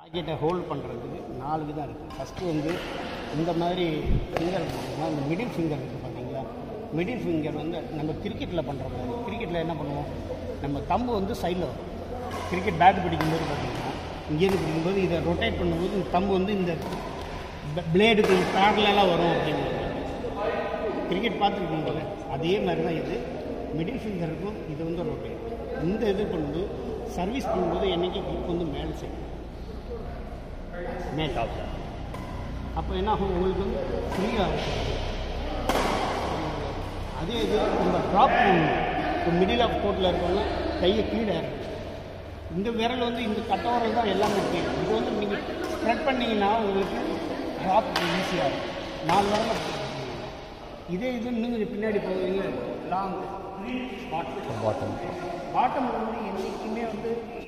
ராக்கெட்டை ஹோல்ட் பண்ணுறதுக்கு நாலு விதம் இருக்குது ஃபஸ்ட்டு வந்து இந்த மாதிரி ஃபிங்கர் போட்டோம்னா இந்த மிடில் ஃபிங்கர் இருக்குது பார்த்தீங்களா மிடில் ஃபிங்கர் வந்து நம்ம கிரிக்கெட்டில் பண்ணுற மாதிரி கிரிக்கெட்டில் என்ன பண்ணுவோம் நம்ம தம்பு வந்து சைடில் வரும் கிரிக்கெட் பேட் பிடிக்கும்போது பார்த்தீங்கன்னா இங்கேருந்து பிடிக்கும்போது இதை ரொட்டேட் பண்ணும்போது இந்த தம்பு வந்து இந்த பிளேடுக்கு பேரலாக வரும் அப்படிங்கிறது கிரிக்கெட் பார்த்துருக்கீங்களே அதே மாதிரி தான் இது மிடில் ஃபிங்கருக்கும் இது வந்து ரொட்டேட் இந்த இது பண்ணும்போது சர்வீஸ் பண்ணும்போது என்னைக்கு கிளிப் வந்து மேலே செய்யும் மேல் டாப்பில் அப்போ என்ன ஆகும் உங்களுக்கு வந்து ஃப்ரீயாக இருக்கும் அதே இது நம்ம ட்ராப் பண்ணணும் இப்போ மிடில் ஆஃப் கோட்டில் இருக்கவங்க கையை கீழே இறக்கும். இந்த விரல் வந்து இந்த கட்டவரல் தான் எல்லாமே கீழே இது வந்து நீங்கள் ஸ்ப்ரெட் பண்ணீங்கன்னா உங்களுக்கு ட்ராப் ஈஸியாக இருக்கும் நாலு விரல இதே இது இன்னும் கொஞ்சம் பின்னாடி போவீங்க லாங் பாட்டம் பாட்டம் பாட்டம் வந்து என்றைக்குமே வந்து